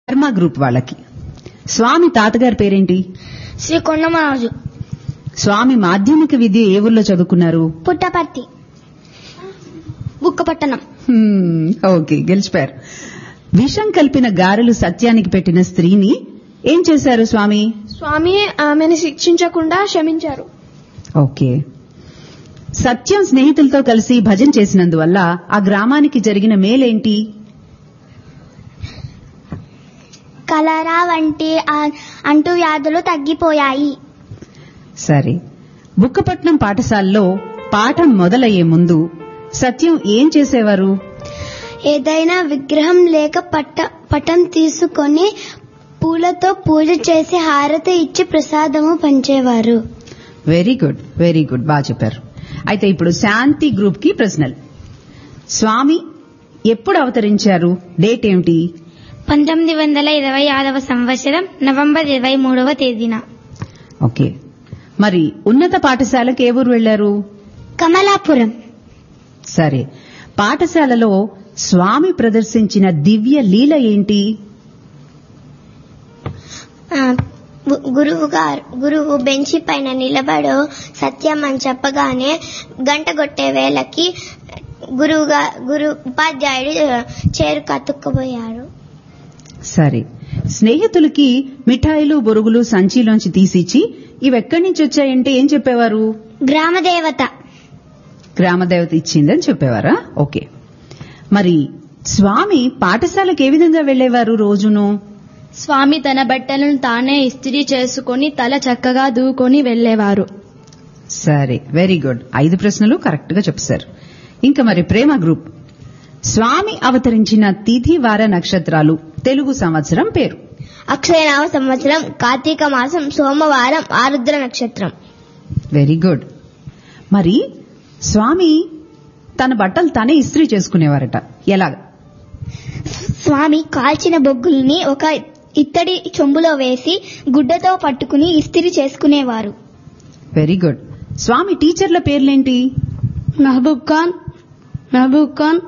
Sharma group వాళ్ళకి స్వామి తాతగారి పేరేంటి శ్రీ కొండమరాజు స్వామి మాధ్యమిక విద్య ఏ ఊర్లో చదువుకున్నారు పుట్టపర్తి బుక్కపట్టణం హ్మ్, ఓకే గెలిచిపోయారు విషం కలిపిన గారెలు సత్యానికి పెట్టిన స్త్రీని ఏం చేశారు స్వామి స్వామి ఆమెను శిక్షించకుండా క్షమించారు ఓకే సత్యం స్నేహితులతో కలిసి భజన చేసినందువల్ల ఆ గ్రామానికి జరిగిన మేలేంటి కలరా వంటి అంటువ్యాధులు తగ్గిపోయాయి సరే బుక్కపట్నం పాఠశాలలో పాఠం మొదలయ్యే ముందు సత్యం ఏం చేసేవారు ఏదైనా విగ్రహం లేక పట్ట పటం తీసుకొని పూలతో పూజ చేసి హారతి ఇచ్చి ప్రసాదము పంచేవారు వెరీ గుడ్ వెరీ గుడ్ బాగా చెప్పారు అయితే ఇప్పుడు శాంతి గ్రూప్ కి ప్రశ్నలు స్వామి ఎప్పుడు అవతరించారు డేట్ ఏమిటి పంతొమ్మిది వందల ఇరవై ఆరవ సంవత్సరం నవంబర్ ఇరవై మూడవ తేదీన ఓకే మరి ఉన్నత పాఠశాలకు ఏ ఊరు వెళ్లారు కమలాపురం సరే పాఠశాలలో స్వామి ప్రదర్శించిన దివ్య లీల ఏంటి గురువు గారు గురువు బెంచి పైన నిలబడు సత్యం అని చెప్పగానే గంట కొట్టే వేళకి గురువు గురు ఉపాధ్యాయుడు చేరు కతుక్కుపోయారు సరే స్నేహితులకి మిఠాయిలు బొరుగులు సంచిలోంచి తీసిచ్చి ఇవెక్కడి నుంచి వచ్చాయంటే ఏం చెప్పేవారు గ్రామదేవత గ్రామదేవత ఇచ్చిందని చెప్పేవారా ఓకే మరి స్వామి పాఠశాలకు ఏ విధంగా వెళ్లేవారు రోజును స్వామి తన బట్టలను తానే ఇస్త్రీ చేసుకుని తల చక్కగా దూకొని వెళ్లేవారు సరే వెరీ గుడ్ ఐదు ప్రశ్నలు కరెక్ట్ గా చెప్పారు ఇంకా మరి ప్రేమ గ్రూప్ స్వామి అవతరించిన తిథి వార నక్షత్రాలు తెలుగు సంవత్సరం పేరు అక్షయనామ సంవత్సరం కార్తీక మాసం సోమవారం ఆరుద్ర నక్షత్రం వెరీ గుడ్ మరి స్వామి తన బట్టలు తానే ఇస్త్రీ చేసుకునేవారట ఎలాగ స్వామి కాల్చిన బొగ్గుల్ని ఒక ఇత్తడి చెంబులో వేసి గుడ్డతో పట్టుకుని ఇస్త్రీ చేసుకునేవారు వెరీ గుడ్ స్వామి టీచర్ల పేర్లేంటి మహబూబ్ ఖాన్ మహబూబ్ ఖాన్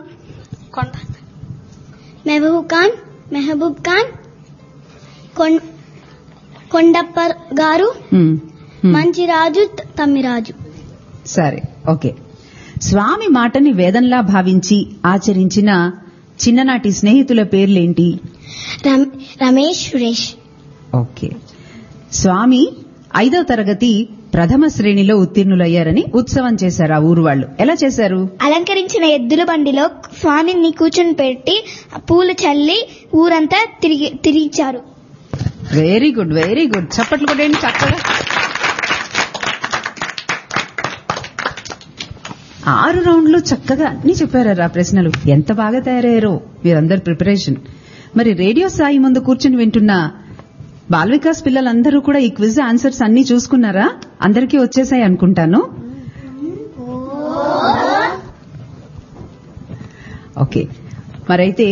మెహబూబ్ ఖాన్ మెహబూబ్ ఖాన్ కొం- కొండప్ప గారు హ్మ్, హ్మ్. మంచిరాజు తమ్మిరాజు సరే ఓకే స్వామి మాటని వేదంలా భావించి ఆచరించిన చిన్ననాటి స్నేహితుల పేర్లేంటి రమ్- రమేష్ సురేష్ ఓకే స్వామి ఐదో తరగతి ప్రథమ శ్రేణిలో ఉత్తీర్ణులయ్యారని ఉత్సవం చేశారు ఆ ఊరు వాళ్ళు ఎలా చేశారు అలంకరించిన ఎద్దుల బండిలో స్వామిని కూర్చొని పెట్టి పూలు చల్లి ఊరంతా తిరిగి తిరిగిచ్చారు వెరీ గుడ్ వెరీ గుడ్ చప్పట్లు కొట్టండి చక్కగా ఆరు రౌండ్లు చక్కగా అన్ని చెప్పారా ప్రశ్నలు ఎంత బాగా తయారయ్యారో మీరందరు ప్రిపరేషన్ మరి రేడియో సాయి ముందు కూర్చుని వింటున్న బాల్ వికాస్ పిల్లలందరూ కూడా ఈ క్విజ్ ఆన్సర్స్ అన్ని చూసుకున్నారా అందరికీ వచ్చేసాయి అనుకుంటాను ఓకే మరైతే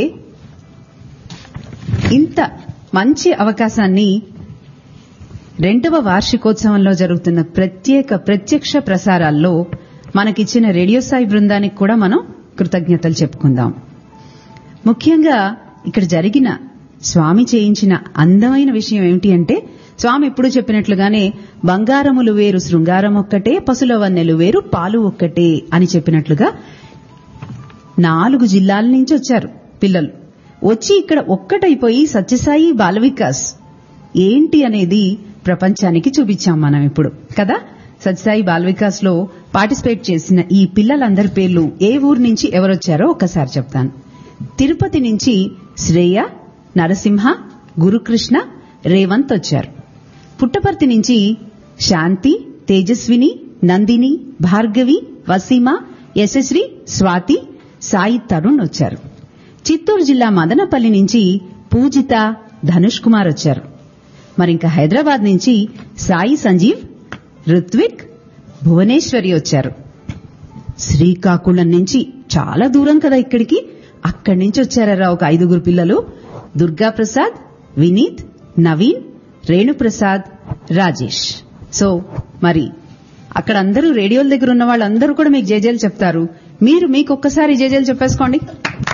ఇంత మంచి అవకాశాన్ని రెండవ వార్షికోత్సవంలో జరుగుతున్న ప్రత్యేక ప్రత్యక్ష ప్రసారాల్లో మనకిచ్చిన రేడియో సాయి బృందానికి కూడా మనం కృతజ్ఞతలు చెప్పుకుందాం ముఖ్యంగా ఇక్కడ జరిగిన స్వామి చేయించిన అందమైన విషయం ఏమిటి అంటే స్వామి ఎప్పుడు చెప్పినట్లుగానే బంగారములు వేరు శృంగారం ఒక్కటే పసుల వన్నెలు వేరు పాలు ఒక్కటే అని చెప్పినట్లుగా నాలుగు జిల్లాల నుంచి వచ్చారు పిల్లలు వచ్చి ఇక్కడ ఒక్కటైపోయి సత్యసాయి బాల వికాస్ ఏంటి అనేది ప్రపంచానికి చూపించాం మనం ఇప్పుడు కదా సత్యసాయి బాల వికాస్ లో పార్టిసిపేట్ చేసిన ఈ పిల్లలందరి పేర్లు ఏ ఊరు నుంచి ఎవరొచ్చారో ఒక్కసారి చెప్తాను తిరుపతి నుంచి శ్రేయ నరసింహ గురుకృష్ణ రేవంత్ వచ్చారు పుట్టపర్తి నుంచి శాంతి తేజస్విని నందిని భార్గవి వసీమ యశశ్రీ స్వాతి సాయి తరుణ్ వచ్చారు చిత్తూరు జిల్లా మదనపల్లి నుంచి పూజిత ధనుష్ కుమార్ వచ్చారు మరింక హైదరాబాద్ నుంచి సాయి సంజీవ్ రుత్విక్ భువనేశ్వరి వచ్చారు శ్రీకాకుళం నుంచి చాలా దూరం కదా ఇక్కడికి అక్కడి నుంచి వచ్చారా ఒక ఐదుగురు పిల్లలు దుర్గా ప్రసాద్ వినీత్ నవీన్ రేణుప్రసాద్ రాజేష్ సో మరి అక్కడ అందరూ రేడియోల దగ్గర ఉన్న వాళ్ళందరూ కూడా మీకు జేజేలు చెప్తారు మీరు మీకు ఒక్కసారి జేజేలు చెప్పేసుకోండి